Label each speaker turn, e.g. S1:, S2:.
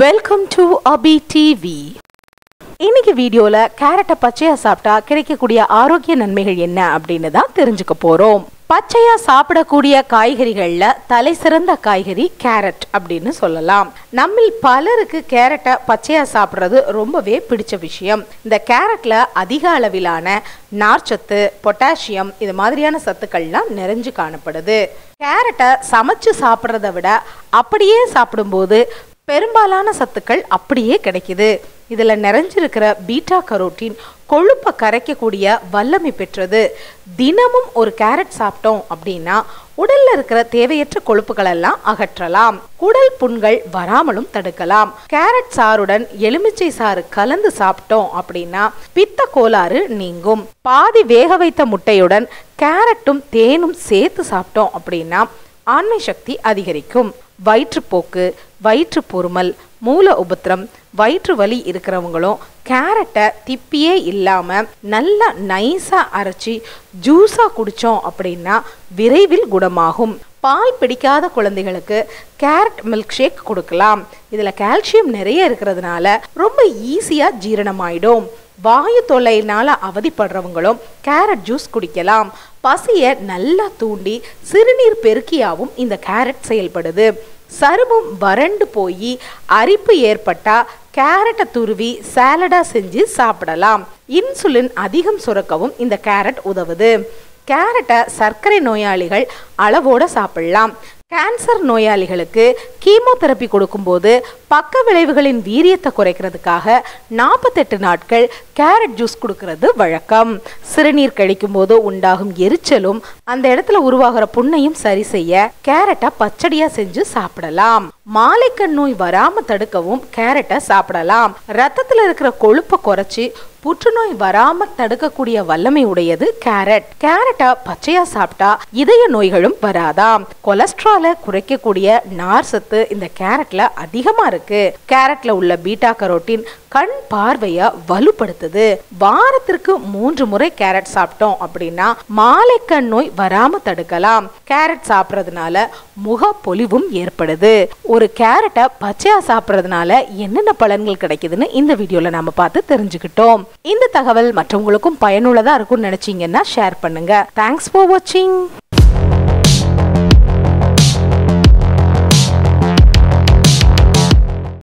S1: welcome to Abhi TV இன்னைக்கு வீடியோல கேரட்டை பச்சையா சாப்பிட்டா கிடைக்கக்கூடிய ஆரோக்கிய நன்மைகள் என்ன அப்படின்னு தான் தெரிஞ்சுக்க போறோம் பச்சையா சாப்பிடக்கூடிய காய்கறிகள்ல தலை சிறந்த காய்கறி கேரட் அப்படின்னு சொல்லலாம் நம்மில் பலருக்கு கேரட்டை பச்சையா சாப்பிட்றது ரொம்பவே பிடிச்ச விஷயம் இந்த கேரட்ல அதிக அளவிலான நார்ச்சத்து பொட்டாசியம் இது மாதிரியான சத்துக்கள்லாம் நிறைஞ்சு காணப்படுது கேரட்டை சமைச்சு சாப்பிட்றத விட அப்படியே சாப்பிடும்போது பெரும்பாலான சத்துக்கள் அப்படியே கிடைக்குது இதுல நிறைஞ்சிருக்கிற பீட்டா கரோட்டின் கொழுப்பை கரைக்கக்கூடிய வல்லமை பெற்றது தினமும் ஒரு கேரட் சாப்பிட்டோம் அப்படின்னா உடல்ல இருக்கிற தேவையற்ற கொழுப்புகள் எல்லாம் அகற்றலாம் குடல் புண்கள் வராமலும் தடுக்கலாம் கேரட் சாறுடன் எலுமிச்சை சாறு கலந்து சாப்பிட்டோம் அப்படின்னா பித்த கோளாறு நீங்கும் பாதி வேக வைத்த முட்டையுடன் கேரட்டும் தேனும் சேர்த்து சாப்பிட்டோம் அப்படின்னா ஆண்மை சக்தி அதிகரிக்கும் வயிற்றுப்போக்கு வயிற்று பொறுமல் மூல உபத்திரம் வயிற்று வலி இருக்கிறவங்களும் கேரட்டை திப்பியே இல்லாமல் நல்லா நைஸாக அரைச்சி ஜூஸாக குடித்தோம் அப்படின்னா விரைவில் குணமாகும் பால் பிடிக்காத குழந்தைகளுக்கு கேரட் மில்க் ஷேக் கொடுக்கலாம் இதில் கால்சியம் நிறைய இருக்கிறதுனால ரொம்ப ஈஸியாக ஜீரணமாயிடும் வாயு தொல்லையினால அவதிப்படுறவங்களும் கேரட் ஜூஸ் குடிக்கலாம் பசியை நல்லா தூண்டி சிறுநீர் பெருக்கியாவும் இந்த கேரட் செயல்படுது சருமம் வறண்டு போய் அரிப்பு ஏற்பட்டா கேரட்டை துருவி சாலடா செஞ்சு சாப்பிடலாம் இன்சுலின் அதிகம் சுரக்கவும் இந்த கேரட் உதவுது கேரட்டை சர்க்கரை நோயாளிகள் அளவோட சாப்பிடலாம் கேன்சர் நோயாளிகளுக்கு கீமோதெரப்பி கொடுக்கும்போது பக்க விளைவுகளின் வீரியத்தை குறைக்கிறதுக்காக நாற்பத்தெட்டு நாட்கள் கேரட் ஜூஸ் கொடுக்கறது வழக்கம் சிறுநீர் கழிக்கும் போது உண்டாகும் எரிச்சலும் அந்த இடத்துல உருவாகிற புண்ணையும் சரி செய்ய கேரட்டை பச்சடியா செஞ்சு சாப்பிடலாம் மாலைக்கண் நோய் வராம தடுக்கவும் கேரட்டை சாப்பிடலாம் ரத்தத்துல இருக்கிற கொழுப்பை குறைச்சி புற்றுநோய் வராம தடுக்கக்கூடிய வல்லமை உடையது கேரட் கேரட்டை பச்சையா சாப்பிட்டா இதய நோய்களும் வராதாம் கொலஸ்ட்ராலை குறைக்கக்கூடிய நார் சத்து இந்த கேரட்ல அதிகமா இருக்கு கேரட்ல உள்ள பீட்டா கரோட்டின் கண் பார்வைய வலுப்படுத்துது வாரத்திற்கு மூன்று முறை கேரட் சாப்பிட்டோம் அப்படின்னா மாலைக்கண் நோய் வராம தடுக்கலாம் கேரட் சாப்பிட்றதுனால முக பொலிவும் ஏற்படுது ஒரு கேரட்டை பச்சையா சாப்பிட்றதுனால என்னென்ன பலன்கள் கிடைக்குதுன்னு இந்த வீடியோல நாம பார்த்து தெரிஞ்சுக்கிட்டோம் இந்த தகவல் மற்றவங்களுக்கும் பயனுள்ளதா இருக்கும்னு நினைச்சீங்கன்னா ஷேர் பண்ணுங்க தேங்க்ஸ் ஃபார் வாட்சிங்